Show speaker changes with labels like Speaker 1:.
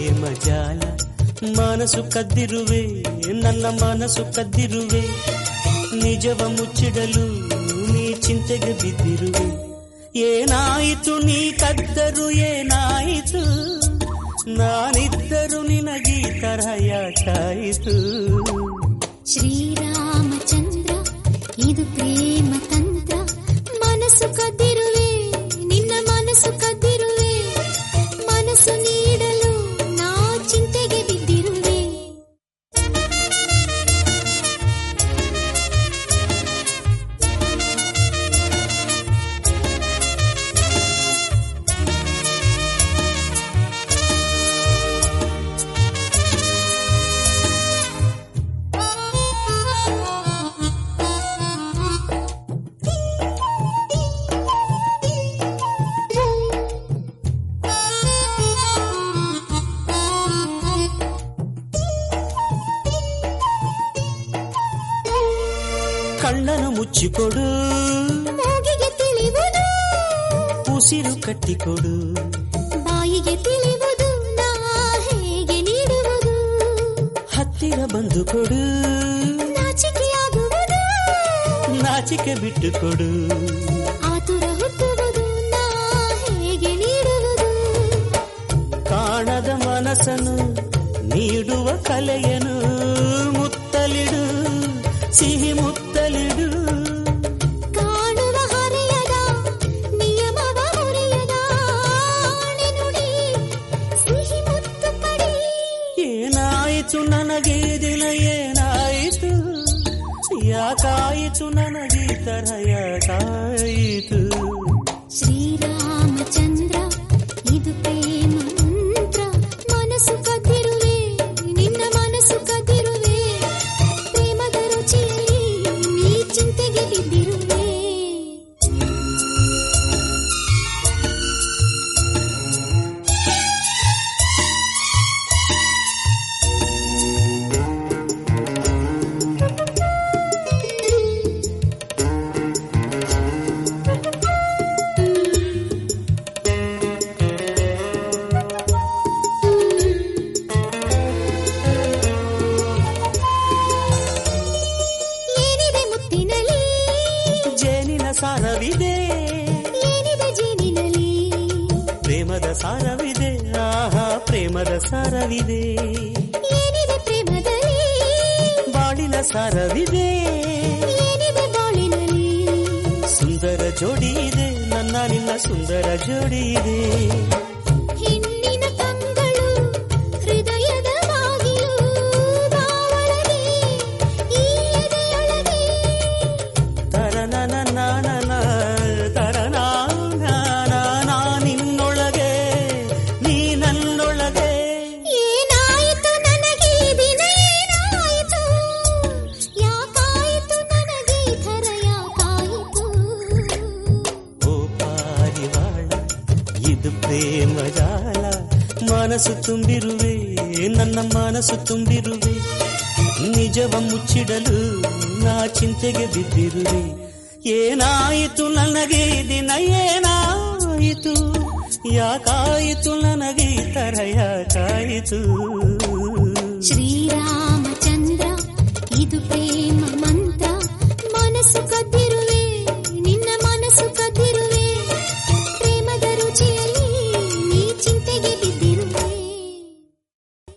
Speaker 1: ಪ್ರೇಮ ಜಾಲ ಮನಸ್ಸು ಕದ್ದಿರುವೆ ನನ್ನ ಮನಸ್ಸು ಕದ್ದಿರುವೆ ನಿಜವ ಮುಚ್ಚಿಡಲು ನೀ ಚಿಂತೆಗೆ ಬಿದ್ದಿರುವೆ ಏನಾಯಿತು ನೀ ಕದ್ದರು ಏನಾಯಿತು ನಾನಿದ್ದರು ನಿನಗೀ ತರಹ ಯಾಕಾಯಿತು
Speaker 2: ಶ್ರೀರಾಮಚಂದ್ರ ಇದು ಪ್ರೇಮ ತಂತ್ರ ಮನಸ್ಸು ಕದ್ದಿರುವೆ ನಿನ್ನ ಮನಸ್ಸು ಕದ್ದಿರುವೆ ಮನಸ್ಸು ನೀಡಲು ನಾ ಚಿಂತೆಗೆ ಬಿದ್ದಿರುವೆ
Speaker 1: ಕಳ್ಳನು ಮುಚ್ಚಿಕೊಡು
Speaker 2: ಮೂಗಿಗೆ ತಿಳಿಯುವುದು
Speaker 1: ಉಸಿರು ಕಟ್ಟಿಕೊಡು
Speaker 2: ಬಾಯಿಗೆ ತಿಳಿಯುವುದು ನಾ ಹೇಗೆ ನೀಡುವುದು
Speaker 1: ಹತ್ತಿರ ಬಂದು ಕೊಡು
Speaker 2: ನಾಚಿಕೆಯಾಗುವುದು
Speaker 1: ನಾಚಿಕೆ ಬಿಟ್ಟು ಕೊಡು
Speaker 2: ಆತುರ ಹುಟ್ಟುವುದು ನಾ ಹೇಗೆ ನೀಡುವುದು
Speaker 1: ಕಾಣದ ಮನಸ್ಸನ್ನು ನೀಡುವ ಕಲೆಯನು ಮುತ್ತಲಿಡು ಸಿಹಿ ಮುತ್ತಲಿಡು
Speaker 2: ಕಾಣುವ ಹರೆಯದ ನಿಯಮವ ಮುರಿಯದ ಆಣೆ ನುಡಿ ಸಿಹಿ ಮುತ್ತು ಪಡಿ
Speaker 1: ಏನಾಯಿತು ನನಗೆ ಈ ದಿನ ಏನಾಯಿತು ಯಾಕಾಯಿತು ನನಗೆ ಈ ತರ ಯಾಕಾಯಿತು
Speaker 2: ಶ್ರೀರಾಮಚಂದ್ರ ಇದು ಪ್ರೇಮ ಮಂತ್ರ ಮನಸ್ಸು ಕದ್ದಿರುವೆ ನಿನ್ನ ಮನಸ್ಸು ಕದ್ದಿರುವೆ ಪ್ರೇಮದ ರುಚಿಯಲ್ಲಿ ನೀ ಚಿಂತೆಗೆ ಬಿದ್ದಿರುವೆ ಏನಿದೆ ಮುತ್ತಿನಲಿ
Speaker 1: ಜೇನಿನ ಸಾರವಿದೆ
Speaker 2: ಏನಿದೆ ಜೇನಿನಲಿ
Speaker 1: ಪ್ರೇಮದ ಸಾರವಿದೆ ಆಹಾ ಪ್ರೇಮದ ಸಾರವಿದೆ
Speaker 2: ಏನಿದೆ ಪ್ರೇಮದಲ್ಲಿ
Speaker 1: ಬಾಳಿನ ಸಾರವಿದೆ
Speaker 2: ಏನಿದೆ ಬಾಳಿನಲ್ಲಿ
Speaker 1: ಸುಂದರ ಜೋಡಿ ಇದೆ ನನ್ನ ನಿನ್ನ ಸುಂದರ ಜೋಡಿ ಇದೆ
Speaker 2: ಹೆಣ್ಣಿನ ಕಂಗಳು ಹೃದಯದ ಬಾಗಿಲು ಬಾವಳಗೆ ಈ ಎದೆಯೊಳಗೆ
Speaker 1: ತರನನ ನಾನನ ತರನ ನಾ ನಿನ್ನೊಳಗೆ ನೀ ನನ್ನೊಳಗೆ
Speaker 2: ಏನಾಯಿತು ನನಗೆ ಈ ದಿನ ಏನಾಯಿತು ಯಾಕಾಯಿತು ನನಗೆ ಈ ಥರ ಯಾಕಾಯಿತು
Speaker 1: ಓ ಪಾರಿವಾಳ ಇದು ಪ್ರೇಮ ಜಾಲ ಮನಸ್ಸು ತುಂಬಿರುವೆ ನನ್ನ ಮನಸ್ಸು ತುಂಬಿರುವೆ ನಿಜವ ಮುಚ್ಚಿಡಲು ನಾ ಚಿಂತೆಗೆ ಬಿದ್ದಿರುವೆ ಏನಾಯಿತು ನನಗೆ ಈ ದಿನ ಏನಾಯಿತು ಯಾಕಾಯಿತು ನನಗೆ ಈ ತರ ಯಾಕಾಯಿತು
Speaker 2: ಶ್ರೀರಾಮ